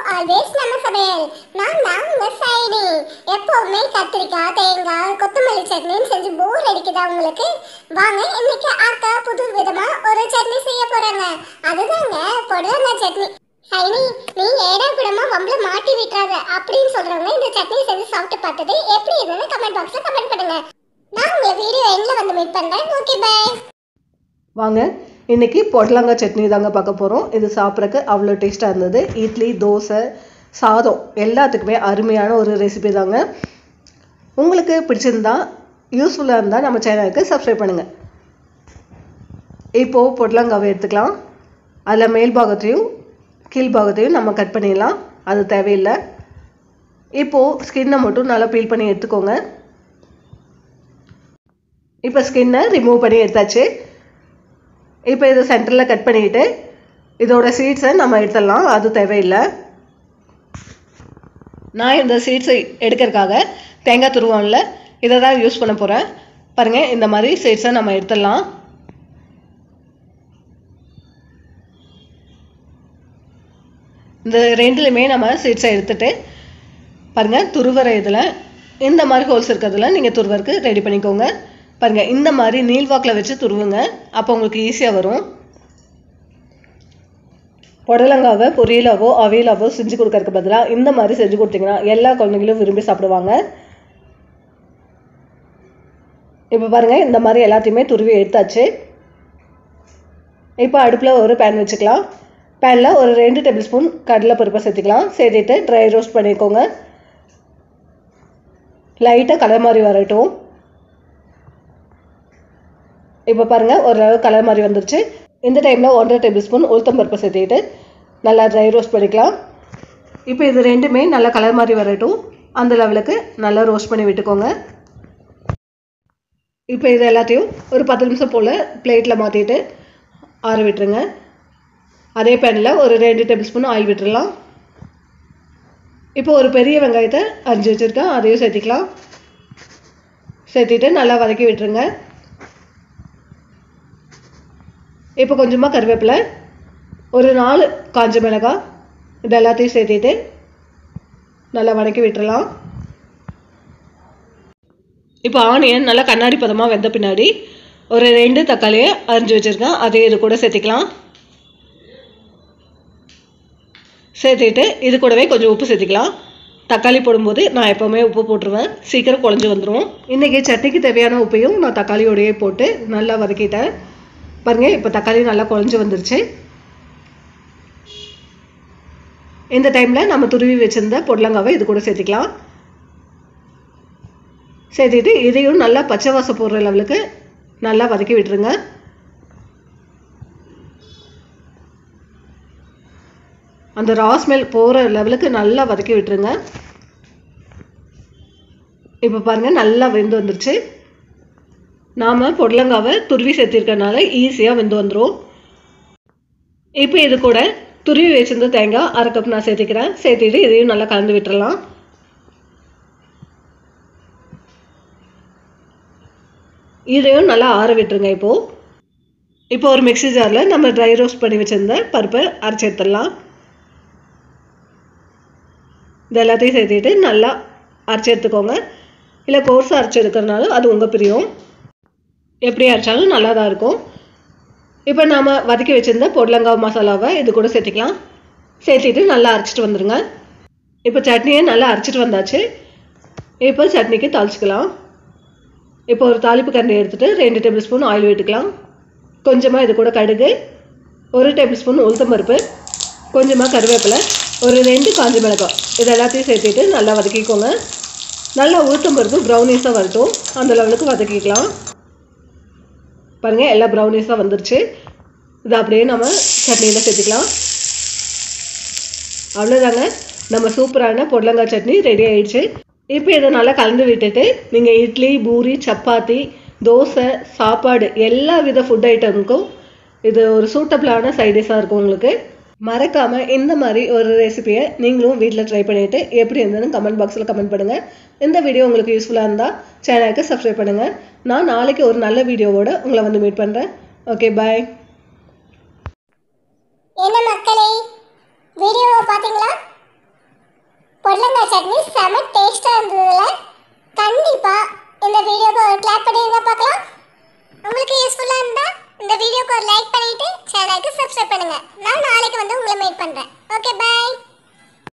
always நம்ம சமையல் நான் தான் உங்க சைனி எப்பவுமே கத்திரிக்காய் தேங்காய் கொத்தமல்லி சட்னின்னு செஞ்சு போர் அடிக்குதா உங்களுக்கு வாங்க இன்னைக்கு அக்கா புது விதமா ஒரு சட்னி செய்ய போறாங்க அதுதாங்க பொடலங்காய் சட்னி சைனி நீ ஏடா கூடமா வம்பல மாட்டி விட்டுறாத அப்படின்னு சொல்றவங்க இந்த சட்னி செஞ்சு சாப்பிட்டு பார்த்தது எப்படி இருந்தது கமெண்ட் பாக்ஸ்ல கமெண்ட் பண்ணுங்க நான் உங்களை வீடியோ எண்ட்ல வந்து மீட் பண்றேன் ஓகே பை வாங்க இன்னைக்கு பொடலங்காய் சட்னி தாங்க பார்க்க போகிறோம் இது சாப்பிட்றக்கு அவ்வளோ டேஸ்ட்டாக இருந்தது இட்லி தோசை சாதம் எல்லாத்துக்குமே அருமையான ஒரு ரெசிபி தாங்க உங்களுக்கு பிடிச்சிருந்தா யூஸ்ஃபுல்லாக இருந்தால் நம்ம சேனலுக்கு சப்ஸ்கிரைப் பண்ணுங்கள் இப்போது பொடலங்காவை எடுத்துக்கலாம் அதில் மேல் பாகத்தையும் கீழ் பாகத்தையும் நம்ம கட் பண்ணிடலாம் அது தேவையில்லை இப்போது ஸ்கின்னை மட்டும் நல்லா பீல் பண்ணி எடுத்துக்கோங்க இப்போ ஸ்கின்னை ரிமூவ் பண்ணி எடுத்தாச்சு இப்போ இதை சென்டரில் கட் பண்ணிக்கிட்டு இதோட சீட்ஸை நம்ம எடுத்துடலாம் அது தேவையில்லை நான் இந்த சீட்ஸை எடுக்கிறதுக்காக தேங்காய் துருவம்ல இதை தான் யூஸ் பண்ண போகிறேன் பாருங்கள் இந்த மாதிரி சீட்ஸை நம்ம எடுத்துடலாம் இந்த ரெண்டுலையுமே நம்ம சீட்ஸை எடுத்துட்டு பாருங்கள் துருவர இதில் இந்த மாதிரி ஹோல்ஸ் இருக்கிறதுல நீங்கள் துருவருக்கு ரெடி பண்ணிக்கோங்க பாருங்கள் இந்த மாதிரி நீள்வாக்கில் வச்சு துருவுங்க அப்போ உங்களுக்கு ஈஸியாக வரும் புடலங்காவை பொரியலாவோ அவியலாவோ செஞ்சு கொடுக்கறதுக்கு பதிலாக இந்த மாதிரி செஞ்சு கொடுத்தீங்கன்னா எல்லா குழந்தைங்களும் விரும்பி சாப்பிடுவாங்க இப்போ பாருங்கள் இந்த மாதிரி எல்லாத்தையுமே துருவி எடுத்தாச்சு இப்போ அடுப்பில் ஒரு பேன் வச்சுக்கலாம் பேனில் ஒரு ரெண்டு டேபிள் ஸ்பூன் கடலை பருப்பை சேர்த்துக்கலாம் சேர்த்துட்டு ட்ரை ரோஸ்ட் பண்ணிக்கோங்க லைட்டாக கலர் மாதிரி வரட்டும் இப்போ பாருங்கள் ஓரளவு கலர் மாதிரி வந்துருச்சு இந்த டைமில் ஒன்றரை டேபிள் ஸ்பூன் உளுத்தம் பருப்பு சேர்த்துக்கிட்டு நல்லா ட்ரை ரோஸ்ட் பண்ணிக்கலாம் இப்போ இது ரெண்டுமே நல்லா கலர் மாதிரி வரட்டும் அந்த லெவலுக்கு நல்லா ரோஸ்ட் பண்ணி விட்டுக்கோங்க இப்போ இது எல்லாத்தையும் ஒரு பத்து நிமிஷம் போல் பிளேட்டில் மாற்றிட்டு ஆற விட்டுருங்க அதே பேனில் ஒரு ரெண்டு டேபிள் ஸ்பூன் ஆயில் விட்டுடலாம் இப்போ ஒரு பெரிய வெங்காயத்தை அரிஞ்சு வச்சுருக்கேன் அதையும் சேர்த்திக்கலாம் சேர்த்திட்டு நல்லா வதக்கி விட்டுருங்க இப்போ கொஞ்சமாக கருவேப்பிலை ஒரு நாலு காஞ்ச மிளகாய் இது எல்லாத்தையும் சேர்த்திட்டு நல்லா வதக்கி விட்டுறலாம் இப்போ ஆனியன் நல்லா கண்ணாடி பதமாக வெந்த பின்னாடி ஒரு ரெண்டு தக்காளியை அரிஞ்சு வச்சுருக்கேன் அதையும் இது கூட சேர்த்திக்கலாம் சேர்த்துட்டு இது கூடவே கொஞ்சம் உப்பு சேர்த்திக்கலாம் தக்காளி போடும்போது நான் எப்போவுமே உப்பு போட்டுருவேன் சீக்கிரம் குழஞ்சி வந்துடும் இன்றைக்கி சட்னிக்கு தேவையான உப்பையும் நான் தக்காளியோடையே போட்டு நல்லா வதக்கிட்டேன் பாருங்கள் இப்போ தக்காளி நல்லா குழஞ்சி வந்துருச்சு இந்த டைமில் நம்ம துருவி வச்சுருந்த பொடலங்காவை இது கூட சேர்த்திக்கலாம் சேர்த்துட்டு இதையும் நல்லா பச்சை வாசம் போடுற லெவலுக்கு நல்லா வதக்கி விட்டுருங்க அந்த ரா ஸ்மெல் போகிற லெவலுக்கு நல்லா வதக்கி விட்டுருங்க இப்போ பாருங்கள் நல்லா வெந்து வந்துருச்சு நாம் பொடலங்காவை துருவி சேர்த்திருக்கனால ஈஸியாக வெந்து வந்துடும் இப்போ இது கூட துருவி வச்சிருந்த தேங்காய் அரை கப் நான் சேர்த்திக்கிறேன் சேர்த்திட்டு இதையும் நல்லா கலந்து விட்டுறலாம் இதையும் நல்லா ஆற விட்டுருங்க இப்போது இப்போ ஒரு மிக்ஸி ஜாரில் நம்ம ட்ரை ரோஸ்ட் பண்ணி வச்சுருந்த பருப்பை அரைச்சி எடுத்துடலாம் இது எல்லாத்தையும் சேர்த்துட்டு நல்லா அரைச்சி எடுத்துக்கோங்க இல்லை கோர்ஸாக அரைச்சி எடுக்கிறனால அது உங்கள் பிரியம் எப்படி அரைச்சாலும் நல்லா தான் இருக்கும் இப்போ நாம் வதக்கி வச்சுருந்த பொடலங்காய் மசாலாவை இது கூட சேர்த்திக்கலாம் சேர்த்திட்டு நல்லா அரைச்சிட்டு வந்துடுங்க இப்போ சட்னியை நல்லா அரைச்சிட்டு வந்தாச்சு இப்போ சட்னிக்கு தாளிச்சிக்கலாம் இப்போ ஒரு தாளிப்பு கரண்டி எடுத்துகிட்டு ரெண்டு டேபிள் ஸ்பூன் ஆயில் விட்டுக்கலாம் கொஞ்சமாக இது கூட கடுகு ஒரு டேபிள் ஸ்பூன் உளுத்தம் பருப்பு கொஞ்சமாக கருவேப்பிலை ஒரு ரெண்டு காஞ்சி மிளகாய் இது எல்லாத்தையும் சேர்த்துட்டு நல்லா வதக்கிக்கோங்க நல்லா உளுத்தம் பருப்பு ப்ரௌனிஸாக வரட்டும் அந்த லெவலுக்கு வதக்கிக்கலாம் பாருங்கள் எல்லாம் ப்ரௌனிஸாக வந்துருச்சு இது அப்படியே நம்ம சட்னியில் சேர்த்துக்கலாம் அவ்வளோதாங்க நம்ம சூப்பரான பொடலங்காய் சட்னி ரெடி ஆயிடுச்சு இப்போ இதை நல்லா கலந்து விட்டுட்டு நீங்கள் இட்லி பூரி சப்பாத்தி தோசை சாப்பாடு எல்லா வித ஃபுட் ஐட்டமுக்கும் இது ஒரு சூட்டபிளான சைடிஷாக இருக்கும் உங்களுக்கு மறக்காமல் இந்த மாதிரி ஒரு ரெசிபியை நீங்களும் வீட்டில் ட்ரை பண்ணிவிட்டு எப்படி இருந்ததுன்னு கமெண்ட் பாக்ஸில் கமெண்ட் பண்ணுங்கள் இந்த வீடியோ உங்களுக்கு யூஸ்ஃபுல்லாக இருந்தால் சேனலுக்கு சப்ஸ்கிரைப் பண்ணுங்கள் நான் நாளைக்கு ஒரு நல்ல வீடியோவோட உங்களை வந்து மீட் பண்ணுறேன் ஓகே பாய் என்ன மக்களே வீடியோவை பார்த்தீங்களா சட்னி செம டேஸ்டா இருந்ததுல கண்டிப்பா இந்த வீடியோக்கு ஒரு கிளாப் பண்ணிருங்க பார்க்கலாம் உங்களுக்கு யூஸ்ஃபுல்லா இருந்தா இந்த வீடியோக்கு ஒரு லைக் பண்ணிட்டு சேனலுக்கு சப்ஸ்கிரைப் பண்ணுங்க நான் நாளைக்கு வந்து உங்களை மீட் பண்றேன் ஓகே பை